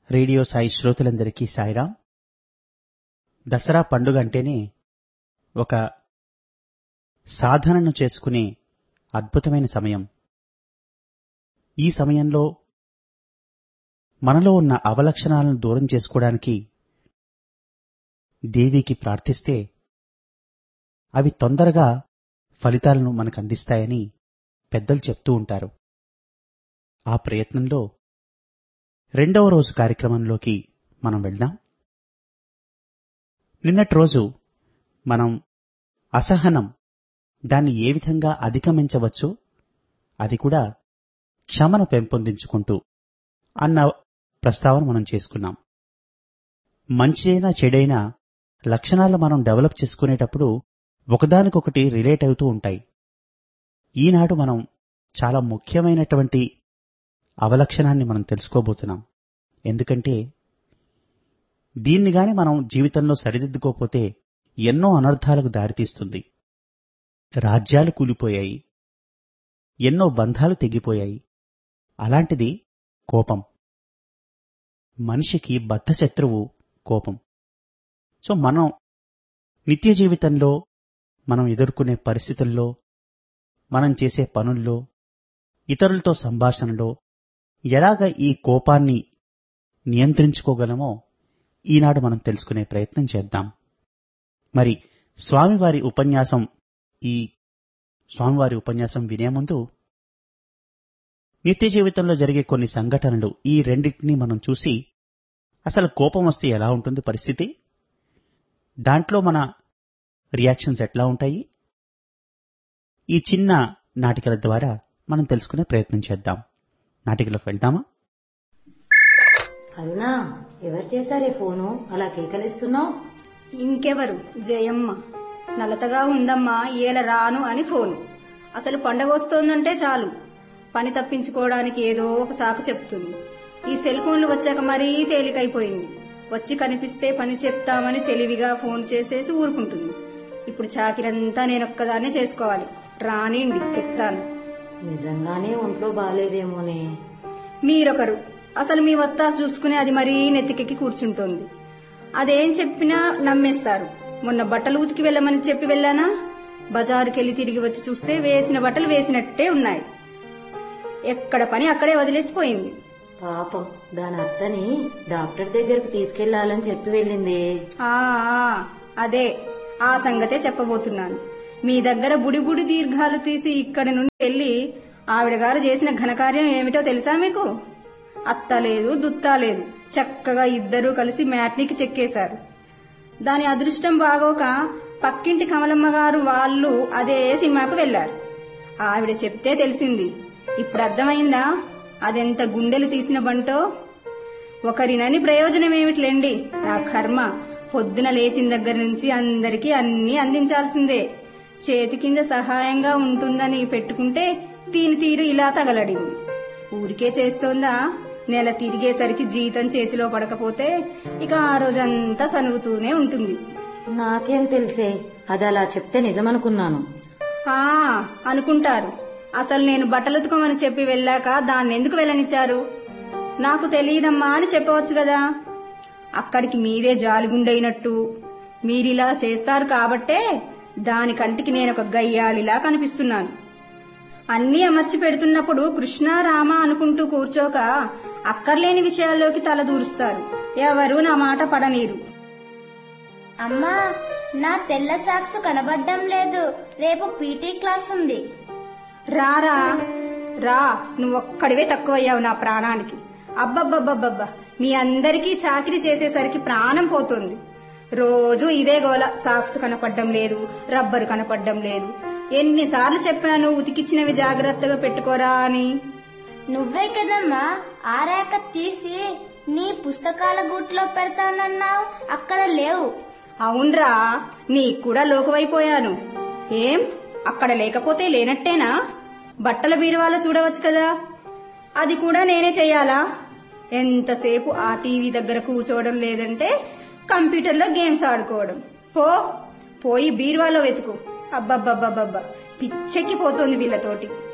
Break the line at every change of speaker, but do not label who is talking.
radio Sai శ్రోతలందరికీ సాయిరాం దసరా పండుగ అంటేనే ఒక సాధనను చేసుకునే అద్భుతమైన సమయం ఈ సమయంలో మనలో ఉన్న అవలక్షణాలను దూరం చేసుకోవడానికి దేవికి ప్రార్థిస్తే అవి తొందరగా ఫలితాలను మనకు అందిస్తాయని పెద్దలు చెప్తూ ఉంటారు ఆ ప్రయత్నంలో రెండవ రోజు కార్యక్రమంలోకి మనం వెళ్దాం నిన్నటి రోజు మనం అసహనం దాన్ని ఏ విధంగా అధిగమించవచ్చు అది కూడా క్షమను పెంపొందించుకుంటూ అన్న ప్రస్తావన మనం చేసుకున్నాం మంచిదైనా చెడైనా లక్షణాలు మనం డెవలప్ చేసుకునేటప్పుడు ఒకదానికొకటి రిలేట్ అవుతూ ఉంటాయి ఈనాడు మనం చాలా ముఖ్యమైనటువంటి అవలక్షణాన్ని మనం తెలుసుకోబోతున్నాం ఎందుకంటే దీన్ని గాని మనం జీవితంలో సరిదిద్దుకోపోతే ఎన్నో అనర్థాలకు దారితీస్తుంది రాజ్యాలు కూలిపోయాయి ఎన్నో బంధాలు తెగిపోయాయి అలాంటిది కోపం మనిషికి బద్ధశత్రువు కోపం సో మనం నిత్య జీవితంలో మనం ఎదుర్కొనే పరిస్థితుల్లో మనం చేసే పనుల్లో ఇతరులతో సంభాషణలో ఎలాగ ఈ కోపాన్ని నియంత్రించుకోగలమో ఈనాడు మనం తెలుసుకునే ప్రయత్నం చేద్దాం మరి స్వామివారి ఉపన్యాసం ఈ స్వామివారి ఉపన్యాసం వినే ముందు నిత్య జీవితంలో జరిగే కొన్ని సంఘటనలు ఈ రెండింటినీ మనం చూసి అసలు కోపం వస్తే ఎలా ఉంటుంది పరిస్థితి దాంట్లో మన రియాక్షన్స్ ఎట్లా ఉంటాయి ఈ చిన్న నాటికల ద్వారా మనం తెలుసుకునే ప్రయత్నం చేద్దాం నాటికలోకి వెళ్దామా
అరుణా ఎవరు చేశారే ఫోను అలా కేకలిస్తున్నావు
ఇంకెవరు జయమ్మ నలతగా ఉందమ్మా ఏల రాను అని ఫోను అసలు పండగ వస్తోందంటే చాలు పని తప్పించుకోవడానికి ఏదో ఒక సాకు చెప్తుంది ఈ సెల్ ఫోన్లు వచ్చాక మరీ తేలికైపోయింది వచ్చి కనిపిస్తే పని చెప్తామని తెలివిగా ఫోన్ చేసేసి ఊరుకుంటుంది ఇప్పుడు చాకిరంతా నేనొక్కదాన్నే చేసుకోవాలి రానిండి చెప్తాను
నిజంగానే ఒంట్లో బాగాలేదేమోనే
మీరొకరు అసలు మీ వత్తాసు చూసుకుని అది మరీ నెత్తికెక్కి కూర్చుంటోంది అదేం చెప్పినా నమ్మేస్తారు మొన్న బట్టలు ఉతికి వెళ్ళమని చెప్పి వెళ్ళానా బజారుకెళ్లి తిరిగి వచ్చి చూస్తే వేసిన బట్టలు వేసినట్టే ఉన్నాయి ఎక్కడ పని అక్కడే వదిలేసిపోయింది
పాపం దాని అత్తని డాక్టర్ దగ్గరకు తీసుకెళ్లాలని చెప్పి వెళ్ళిందే
ఆ ఆ, అదే ఆ సంగతే చెప్పబోతున్నాను మీ దగ్గర బుడి బుడి దీర్ఘాలు తీసి ఇక్కడి నుండి వెళ్లి ఆవిడ గారు చేసిన ఘనకార్యం ఏమిటో తెలుసా మీకు అత్త లేదు దుత్తా లేదు చక్కగా ఇద్దరూ కలిసి మ్యాట్నికి చెక్కేశారు దాని అదృష్టం బాగోక పక్కింటి కమలమ్మ గారు వాళ్ళు అదే సినిమాకు వెళ్లారు ఆవిడ చెప్తే తెలిసింది ఇప్పుడు అర్థమైందా అదెంత గుండెలు తీసిన బంటో ఒకరినని ప్రయోజనం ఏమిటిలేండి నా కర్మ పొద్దున లేచిన దగ్గర నుంచి అందరికీ అన్ని అందించాల్సిందే చేతి కింద సహాయంగా ఉంటుందని పెట్టుకుంటే దీని తీరు ఇలా తగలడింది ఊరికే చేస్తోందా నెల తిరిగేసరికి జీతం చేతిలో పడకపోతే ఇక ఆ రోజంతా సనుగుతూనే ఉంటుంది
నాకేం తెలిసే అది అలా చెప్తే నిజమనుకున్నాను
ఆ అనుకుంటారు అసలు నేను బట్టలు ఉతకమని చెప్పి వెళ్ళాక దాన్ని ఎందుకు వెళ్ళనిచ్చారు నాకు తెలియదమ్మా అని చెప్పవచ్చు కదా అక్కడికి మీరే జాలిగుండైనట్టు మీరిలా చేస్తారు కాబట్టే దాని కంటికి నేను ఒక గయ్యాళిలా కనిపిస్తున్నాను అన్నీ అమర్చి పెడుతున్నప్పుడు కృష్ణ రామ అనుకుంటూ కూర్చోక అక్కర్లేని విషయాల్లోకి తల దూరుస్తారు ఎవరు నా మాట పడనీరు
అమ్మా నా తెల్ల సాక్స్ కనబడ్డం లేదు రేపు పీటీ క్లాస్ ఉంది
రారా రా నువ్వొక్కడివే తక్కువయ్యావు నా ప్రాణానికి అబ్బబ్బబ్బబ్బబ్బా మీ అందరికీ చాకిరి చేసేసరికి ప్రాణం పోతుంది రోజు ఇదే గోల సాక్స్ కనపడ్డం లేదు రబ్బరు కనపడ్డం లేదు ఎన్నిసార్లు చెప్పాను ఉతికిచ్చినవి జాగ్రత్తగా పెట్టుకోరా అని
నువ్వే కదమ్మా ఆ రేఖ తీసి నీ పుస్తకాల గూట్లో పెడతానన్నావు అక్కడ లేవు
అవునరా నీకు కూడా లోకువైపోయాను ఏం అక్కడ లేకపోతే లేనట్టేనా బట్టల బీరువాలో చూడవచ్చు కదా అది కూడా నేనే చెయ్యాలా ఎంతసేపు ఆ టీవీ దగ్గర కూర్చోవడం లేదంటే కంప్యూటర్లో గేమ్స్ ఆడుకోవడం పో పోయి బీరువాలో వెతుకు అబ్బబ్బబ్బబ్బబ్బా పిచ్చెక్కిపోతోంది వీళ్ళతోటి